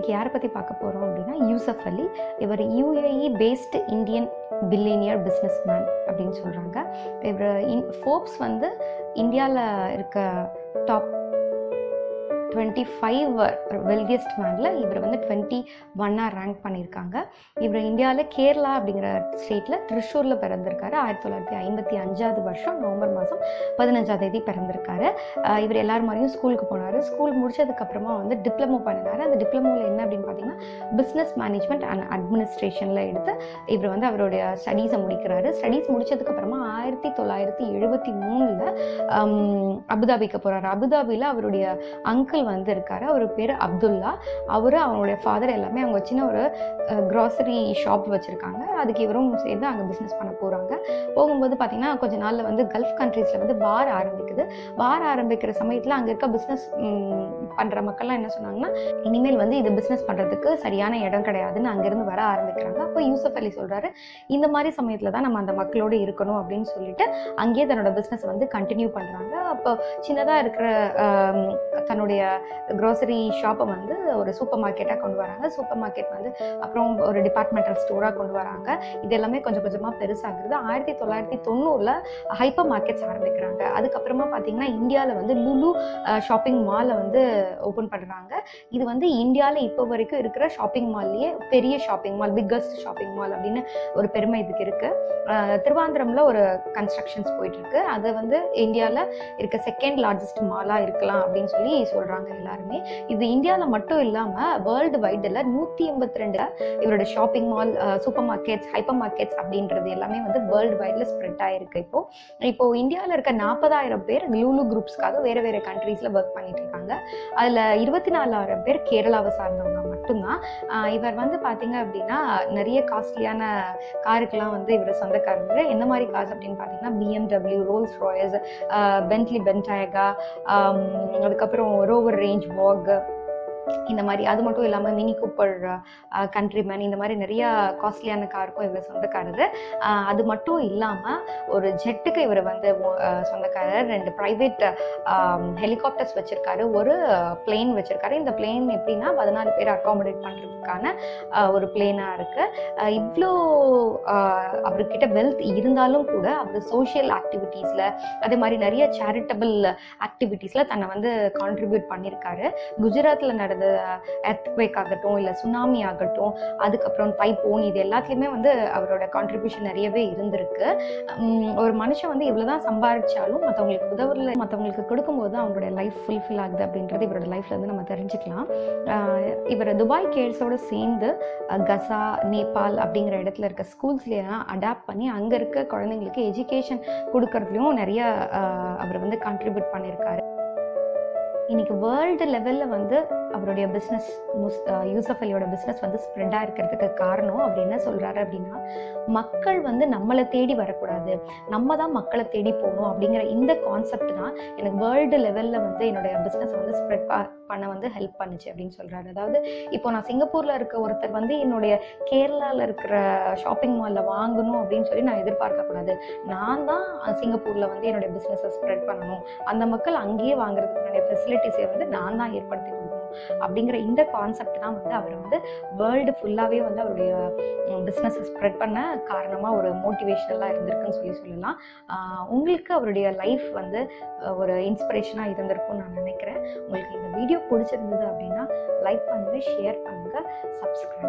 இன்னைக்கு யாரை பற்றி பார்க்க போகிறோம் அப்படின்னா யூசப் அலி இவர் UAE based Indian billionaire business man அப்படின்னு சொல்கிறாங்க இவர் இன் ஃபோர்ப்ஸ் வந்து இந்தியாவில் இருக்க டாப் டுவெண்ட்டி ஃபைவ் வெல்தியஸ்ட் மேனில் இவர் வந்து டுவெண்ட்டி ஒன்னாக ரேங்க் பண்ணியிருக்காங்க இவர் இந்தியாவில் கேரளா அப்படிங்கிற ஸ்டேட்டில் திருச்சூரில் பிறந்திருக்காரு ஆயிரத்தி தொள்ளாயிரத்தி ஐம்பத்தி அஞ்சாவது வருஷம் நவம்பர் மாதம் பதினஞ்சாம் தேதி பிறந்திருக்காரு ஆஹ் இவர் எல்லார் மாதிரியும் ஸ்கூலுக்கு போனார் ஸ்கூல் முடிச்சதுக்கப்புறமா வந்து டிப்ளமோ பண்ணினார் அந்த டிப்ளமோவில் என்ன அப்படின்னு பார்த்தீங்கன்னா பிஸ்னஸ் மேனேஜ்மெண்ட் அண்ட் அட்மினிஸ்ட்ரேஷனில் எடுத்து இவர் வந்து அவருடைய ஸ்டடீஸை முடிக்கிறாரு ஸ்டடீஸ் முடிச்சதுக்கப்புறமா ஆயிரத்தி தொள்ளாயிரத்தி எழுபத்தி மூணில் அபுதாபிக்கு போகிறாரு அபுதாபியில் அவருடைய அங்கிள் வந்து இருக்காரு அவர் பேர் அப்துல்லா அவர் அவங்களுடைய ஃபாதர் எல்லாமே அவங்க சின்ன ஒரு க்ராசரி ஷாப் வச்சுருக்காங்க அதுக்கு இவரும் சேர்ந்து அங்கே பிஸ்னஸ் பண்ண போகிறாங்க போகும்போது பார்த்தீங்கன்னா கொஞ்ச நாளில் வந்து கல்ஃப் கண்ட்ரீஸில் வந்து பார் ஆரம்பிக்குது பார் ஆரம்பிக்கிற சமயத்தில் அங்கே இருக்க பிஸ்னஸ் பண்ணுற மக்கள்லாம் என்ன சொன்னாங்கன்னா இனிமேல் வந்து இது பிஸ்னஸ் பண்ணுறதுக்கு சரியான இடம் கிடையாதுன்னு அங்கேருந்து வர ஆரம்பிக்கிறாங்க அப்போ யூசப் அலி சொல்கிறாரு இந்த மாதிரி சமயத்தில் தான் நம்ம அந்த மக்களோடு இருக்கணும் அப்படின்னு சொல்லிட்டு அங்கேயே தன்னோட பிஸ்னஸ் வந்து கண்டினியூ பண்ணுறாங்க அப்போ சின்னதாக இருக்கிற ஆம், தன்னுடைய க்ரோசரி ஷாப்பை வந்து ஒரு சூப்பர் மார்க்கெட்டாக கொண்டு வராங்க சூப்பர் மார்க்கெட் வந்து அப்புறம் ஒரு டிபார்ட்மெண்டல் ஸ்டோராக கொண்டு வராங்க இது எல்லாமே கொஞ்சம் கொஞ்சமாக பெருசாகுது ஆயிரத்தி தொள்ளாயிரத்தி தொண்ணூறில் ஹைப்பர் மார்க்கெட்ஸ் ஆரம்பிக்கிறாங்க அதுக்கப்புறமா பார்த்தீங்கன்னா இந்தியாவில் வந்து லுலு ஷாப்பிங் மாலை வந்து ஓப்பன் பண்ணுறாங்க இது வந்து இந்தியாவில் இப்போ வரைக்கும் இருக்கிற ஷாப்பிங் மால்லையே பெரிய shopping mall biggest shopping mall அப்படின்னு ஒரு பெருமை இதுக்கு இருக்குது திருவாந்திரம்ல ஒரு கன்ஸ்ட்ரக்ஷன்ஸ் போயிட்டு இருக்கு அது வந்து இந்தியாவில் இருக்க செகண்ட் லார்ஜஸ்ட் மாலாக இருக்கலாம் அப்படின்னு சொல்லி சொல்கிறாங்க எல்லாருமே இது இந்தியாவில் மட்டும் இல்லாமல் வேர்ல்டு வைடில் நூற்றி எண்பத்தி ரெண்டு இவரோட shopping mall super markets hyper markets அப்படின்றது எல்லாமே வந்து வேர்ல்டு வைடில் ஸ்ப்ரெட் ஆயிருக்கு இப்போ இப்போ இந்தியாவில் இருக்க நாற்பதாயிரம் பேர் லூலு குரூப்ஸ்க்காக வேற வேற கண்ட்ரீஸில் ஒர்க் பண்ணிட்டு இருக்காங்க அதில் இருபத்தி நாலாயிரம் பேர் கேரளாவை சார்ந்தவங்க மட்டும்தான் ஆஹ் இவர் வந்து பார்த்தீங்க அப்படின்னா நிறைய காஸ்ட்லியான காருக்கெல்லாம் வந்து இவர் சொந்தக்காரர் எந்த மாதிரி கார்ஸ் அப்படின்னு பார்த்தீங்கன்னா BMW Rolls Royals Bentley Bentayga அதுக்கப்புறம் ரோவர் ரேஞ்ச் வாக் இந்த மாதிரி அது மட்டும் இல்லாமல் மினி கூப்பர் கண்ட்ரிமேன் இந்த மாதிரி நிறைய காஸ்ட்லியான காருக்கும் இவர் சொந்தக்காரர் ஆஹ் அது மட்டும் இல்லாமல் ஒரு ஜெட்டுக்கு இவர் வந்து ஆஹ் சொந்தக்காரர் ரெண்டு ப்ரைவேட் ஹெலிகாப்டர்ஸ் வச்சிருக்காரு ஒரு பிளேன் வச்சிருக்காரு இந்த பிளேன் எப்படின்னா பதினாலு பேர் அகாமடேட் பண்ணுறதுக்கான ஒரு பிளேனாக இருக்கு ஆஹ் இவ்வளோ ஆஹ் அவர்கிட்ட வெல்த் இருந்தாலும் கூட அவர் சோஷியல் ஆக்டிவிட்டீஸில் அதே மாதிரி நிறைய சேரிட்டபிள் ஆக்டிவிட்டீஸில் தன்னை வந்து கான்ட்ரிபியூட் பண்ணியிருக்காரு குஜராத்தில் நடந்த எர்த்குவேக் ஆகட்டும் இல்லை சுனாமி ஆகட்டும் அதுக்கப்புறம் டைப்போன் இது எல்லாத்துலேயுமே வந்து அவரோட கான்ட்ரிபியூஷன் நிறையவே இருந்திருக்கு உம் ஒரு மனுஷன் வந்து இவ்வளோதான் சம்பாதிச்சாலும் மற்றவங்களுக்கு உதவுல மற்றவங்களுக்கு கொடுக்கும்போது தான் அவங்களோட லைஃப் ஃபுல்ஃபில் ஆகுது அப்படின்றது இவரோட லைஃப்ல இருந்து நம்ம தெரிஞ்சுக்கலாம் ஆஹ் இவர் துபாய் கேர்ஸோட சேர்ந்து அஹ், கசா நேபாள் அப்படிங்கிற இடத்துல இருக்க ஸ்கூல்ஸ்லாம் அடாப்ட் பண்ணி அங்கே இருக்க குழந்தைங்களுக்கு எஜுகேஷன் கொடுக்கறதுலையும் நிறைய ஆஹ், அவர் வந்து கான்ட்ரிபியூட் பண்ணியிருக்காரு இன்னைக்கு வேர்ல்டு லெவலில் வந்து அவருடைய பிஸ்னஸ் முஸ் யூசப் அலியோட பிஸ்னஸ் வந்து ஸ்ப்ரெட்டாக இருக்கிறதுக்கு காரணம் அவர் என்ன சொல்கிறாரு அப்படின்னா மக்கள் வந்து நம்மளை தேடி வரக்கூடாது நம்ம தான் மக்களை தேடி போகணும் அப்படிங்கிற இந்த கான்செப்ட் தான் எனக்கு வேர்ல்டு லெவலில் வந்து என்னுடைய பிஸ்னஸ் வந்து ஸ்ப்ரெட் பண்ண வந்து ஹெல்ப் பண்ணுச்சு அப்படின்னு சொல்கிறாரு அதாவது இப்போ நான் சிங்கப்பூரில் இருக்க ஒருத்தர் வந்து என்னுடைய கேரளாவில் இருக்கிற ஷாப்பிங் மாலில் வாங்கணும் அப்படின்னு சொல்லி நான் எதிர்பார்க்கக்கூடாது நான் தான் சிங்கப்பூரில் வந்து என்னுடைய பிஸ்னஸை ஸ்ப்ரெட் பண்ணணும் அந்த மக்கள் அங்கேயே வாங்குறதுக்கான ஃபெசிலிட்டிஸை வந்து நான் தான் ஏற்படுத்தி கொடுக்கணும் அப்படிங்கிற இந்த கான்செப்ட் தான் வந்து அவர் வந்து வேர்ல்டு ஃபுல்லாகவே வந்து அவருடைய பிஸ்னஸை ஸ்ப்ரெட் பண்ண காரணமாக ஒரு மோட்டிவேஷனலாக இருந்திருக்குன்னு சொல்லி சொல்லலாம் ஆஹ் உங்களுக்கு அவருடைய லைஃப் வந்து அஹ், ஒரு இன்ஸ்பிரேஷனாக இருந்திருக்கும்னு நான் நினைக்கிறேன் உங்களுக்கு இந்த வீடியோ பிடிச்சிருந்தது அப்படின்னா லைக் பண்ணுங்கள் ஷேர் பண்ணுங்கள் சப்ஸ்கிரைப்